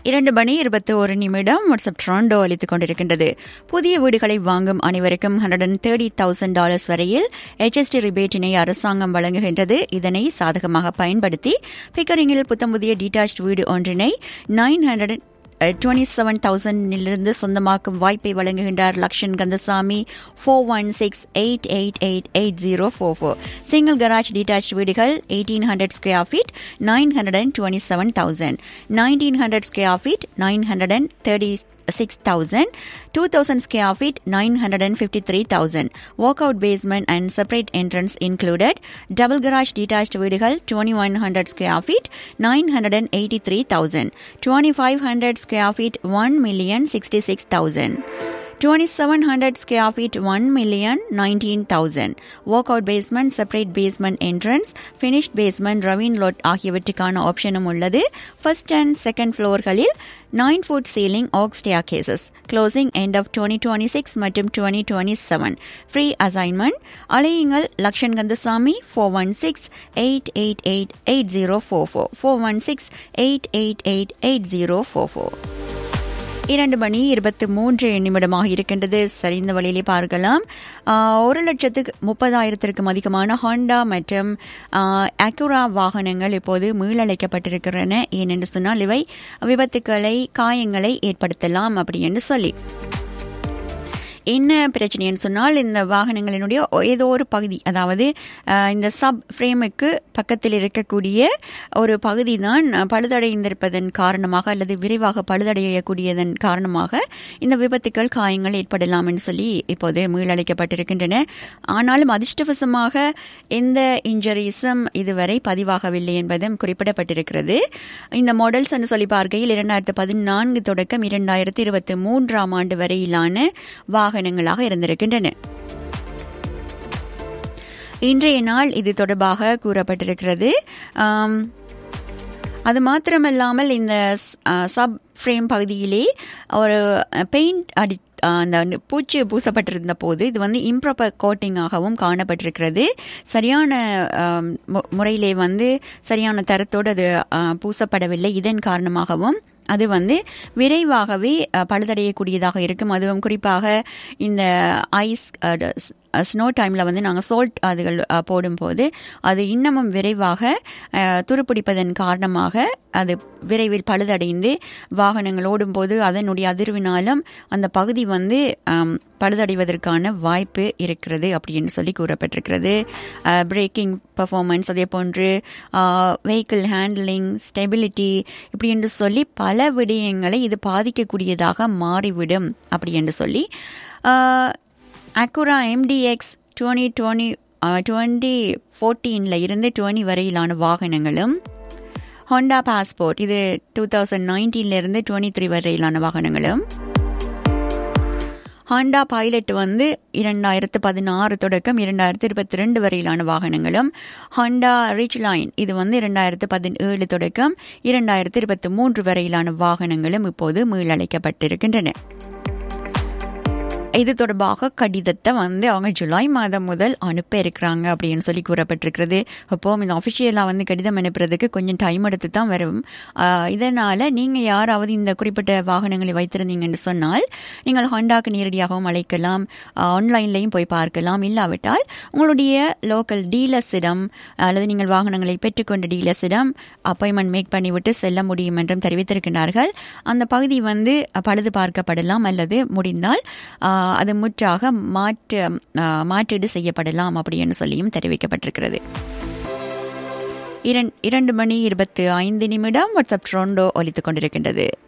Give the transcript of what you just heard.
இரண்டு மணி இருபத்தி ஒரு நிமிடம் வாட்ஸ்அப் ட்ராண்டோ அளித்துக் கொண்டிருக்கின்றது புதிய வீடுகளை வாங்கும் அனைவருக்கும் hundred and thirty thousand dollars வரையில் HST ரிபேட்டினை அரசாங்கம் வழங்குகின்றது இதனை சாதகமாக பயன்படுத்தி பிக்கரிங்கில் புத்தம் புதிய டீடாச்ட் வீடு ஒன்றினை நைன் ஹண்ட்ரட் டுவெண்ட்டி செவன் தௌசண்டிலிருந்து சொந்தமாக்கும் வாய்ப்பை வழங்குகின்றார் Lakshan Kandasamy four one six eight eight eight eight zero four four single garage detached வீடுகள் eighteen hundred square feet nine hundred and twenty seven thousand nineteen hundred square feet nine hundred and thirty six thousand two thousand square feet nine hundred and fifty three thousand walkout basement and separate entrance included double garage detached வீடுகள் twenty one hundred square feet nine hundred and eighty three thousand twenty five hundred square feet one million sixty six thousand 2700 square feet 1 million 19000 walkout basement separate basement entrance finished basement ravine lot ஆகியவற்றுக்கான ஆப்ஷனும் உள்ளது first and second ஃப்ளோர்களில் nine foot ceiling oak staircases closing end of twenty twenty six மற்றும் twenty twenty seven free assignment அலையுங்கள் Lakshan Kandasamy four one six eight eight eight eight zero four four four one six eight eight eight eight zero four four இரண்டு மணி இருபத்தி மூன்று நிமிடமாக இருக்கின்றது சரி இந்த வழியிலே பார்க்கலாம் ஆஹ், ஒரு லட்சத்துக்கு முப்பதாயிரத்திற்கும் அதிகமான ஹாண்டா மற்றும் அக்குரா வாகனங்கள் இப்போது மீளழைக்கப்பட்டிருக்கின்றன ஏனென்று சொன்னால் இவை விபத்துக்களை காயங்களை ஏற்படுத்தலாம் அப்படி என்று சொல்லி என்ன பிரச்சனைன்னு சொன்னால் இந்த வாகனங்களினுடைய ஏதோ ஒரு பகுதி அதாவது அஹ், இந்த சப் ஃப்ரேமுக்கு பக்கத்தில் இருக்கக்கூடிய ஒரு பகுதி தான் பழுதடைந்திருப்பதன் காரணமாக அல்லது விரைவாக பழுதடையக்கூடியதன் காரணமாக இந்த விபத்துக்கள் காயங்கள் ஏற்படலாம் என்று சொல்லி இப்போது மீளழைக்கப்பட்டிருக்கின்றன ஆனாலும் அதிர்ஷ்டவசமாக எந்த இன்ஜுரிஸும் இதுவரை பதிவாகவில்லை என்பதும் குறிப்பிடப்பட்டிருக்கிறது இந்த மாடல்ஸ் என்று சொல்லி பார்க்கையில் இரண்டாயிரத்து பதினான்கு தொடக்கம் இரண்டாயிரத்தி இருபத்தி மூன்றாம் ஆண்டு வரையிலான வாகனங்களாக இருந்திருக்கின்றன இன்றைய நாள் இது தொடர்பாக கூறப்பட்டிருக்கிறது ஆம், அது மாத்திரமல்லாமல் இந்த சப் ஃப்ரேம் பகுதியிலே ஒரு பெயிண்ட் அடி அஹ், அந்த பூச்சி பூசப்பட்டிருந்த போது இது வந்து இம்ப்ராப்பர் கோட்டிங்காகவும் காணப்பட்டிருக்கிறது சரியான ஆம், மு- முறையிலே வந்து சரியான தரத்தோடு அது அஹ், பூசப்படவில்லை இதன் காரணமாகவும் அது வந்து விரைவாகவே அஹ், பழுதடையக்கூடியதாக இருக்கும் அதுவும் குறிப்பாக இந்த ஐஸ் ஸ்னோ டைமில் வந்து நாங்கள் சோல்ட் அதுகள் அஹ், போடும்போது அது இன்னமும் விரைவாக அஹ், துருப்பிடிப்பதன் காரணமாக அது விரைவில் பழுதடைந்து வாகனங்கள் ஓடும்போது அதனுடைய அதிர்வினாலும் அந்த பகுதி வந்து ஆம், பழுதடைவதற்கான வாய்ப்பு இருக்கிறது அப்படின்னு சொல்லி கூறப்பட்டிருக்கிறது பிரேக்கிங் பர்ஃபார்மன்ஸ் அதே போன்று வெஹிக்கிள் ஹேண்ட்லிங் ஸ்டெபிலிட்டி இப்படி என்று சொல்லி பல விடயங்களை இது பாதிக்கக்கூடியதாக மாறிவிடும் அப்படி என்று சொல்லி Acura MDX twenty twenty twenty ஃபோர்டீனில் இருந்து டுவெண்ட்டி வரையிலான வாகனங்களும் ஹோண்டா பாஸ்போர்ட் இது டூ தௌசண்ட் நைன்டீன்லேருந்து டுவெண்ட்டி த்ரீ வரையிலான வாகனங்களும் ஹாண்டா பைலட் வந்து இரண்டாயிரத்து பதினாறு தொடக்கம் இரண்டாயிரத்து இருபத்தி ரெண்டு வரையிலான வாகனங்களும் ஹாண்டா ரிச் லைன் இது வந்து இரண்டாயிரத்து பதினேழு தொடக்கம் இரண்டாயிரத்து இருபத்தி மூன்று வரையிலான வாகனங்களும் இப்போது மீளழைக்கப்பட்டிருக்கின்றன இது தொடர்பாக கடிதத்தை வந்து அவங்க ஜூலை மாதம் முதல் அனுப்ப இருக்கிறாங்க அப்படின்னு சொல்லி கூறப்பட்டிருக்கிறது அப்போ இந்த அஃபிஷியலாக வந்து கடிதம் அனுப்புறதுக்கு கொஞ்சம் டைம் எடுத்து தான் வரும் ஆஹ் இதனால நீங்கள் யாராவது இந்த குறிப்பிட்ட வாகனங்களை வைத்திருந்தீங்கன்னு சொன்னால் நீங்கள் ஹோண்டாக்கு நேரடியாகவும் அழைக்கலாம் ஆன்லைன்லையும் போய் பார்க்கலாம் இல்லாவிட்டால் உங்களுடைய லோக்கல் டீலர்ஸிடம் அல்லது நீங்கள் வாகனங்களை பெற்றுக்கொண்ட டீலர்ஸிடம் அப்பாயின்மெண்ட் மேக் பண்ணிவிட்டு செல்ல முடியும் என்றும் தெரிவித்திருக்கிறார்கள் அந்த பகுதி வந்து பழுது பார்க்கப்படலாம் அல்லது முடிந்தால் ஆஹ், அது முற்றாக மாற்று ஆஹ், மாற்றீடு செய்யப்படலாம் அப்படின்னு சொல்லியும் தெரிவிக்கப்பட்டிருக்கிறது இரண்- இரண்டு மணி இருபத்தி ஐந்து நிமிடம் வாட்ஸ்அப் ட்ரோண்டோ ஒலித்துக் கொண்டிருக்கின்றது